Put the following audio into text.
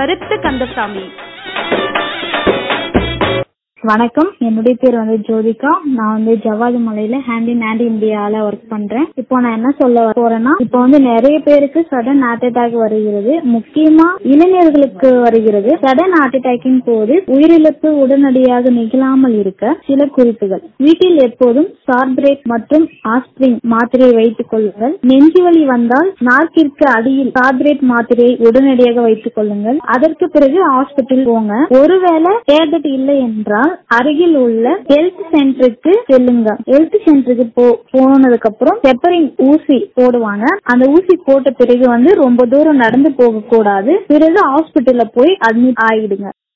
கருத்து கந்தசாமி வணக்கம் என்னுடைய பேர் வந்து ஜோதிகா நான் வந்து ஜவாது மலையில ஹேண்ட் இன் ஹேண்ட் இந்தியால ஒர்க் பண்றேன் இப்போ நான் என்ன சொல்ல போறேன்னா இப்போ வந்து நிறைய பேருக்கு சடன் ஹார்ட் அட்டாக் வருகிறது முக்கியமா இளைஞர்களுக்கு வருகிறது சடன் ஹார்ட் அட்டாக்கின் போது உயிரிழப்பு உடனடியாக நிகழாமல் இருக்க சில குறிப்புகள் வீட்டில் எப்போதும் சார்பிரேட் மற்றும் ஆஸ்பிரின் மாத்திரையை வைத்துக் கொள்ளுங்கள் நெஞ்சுவலி வந்தால் நாக்கிற்கு அடியில் சார்பிரேட் மாத்திரையை உடனடியாக வைத்துக் கொள்ளுங்கள் அதற்கு பிறகு ஹாஸ்பிட்டல் போங்க ஒருவேளை டேப்லெட் இல்லை என்றால் அருகில் உள்ள ஹெல்த் சென்டருக்கு செல்லுங்க ஹெல்த் சென்டருக்கு போ போனதுக்கு அப்புறம் பெப்பரிங் ஊசி போடுவாங்க அந்த ஊசி போட்ட பிறகு வந்து ரொம்ப தூரம் நடந்து போக கூடாது பிறகு ஹாஸ்பிட்டல்ல போய் அட்மிட் ஆயிடுங்க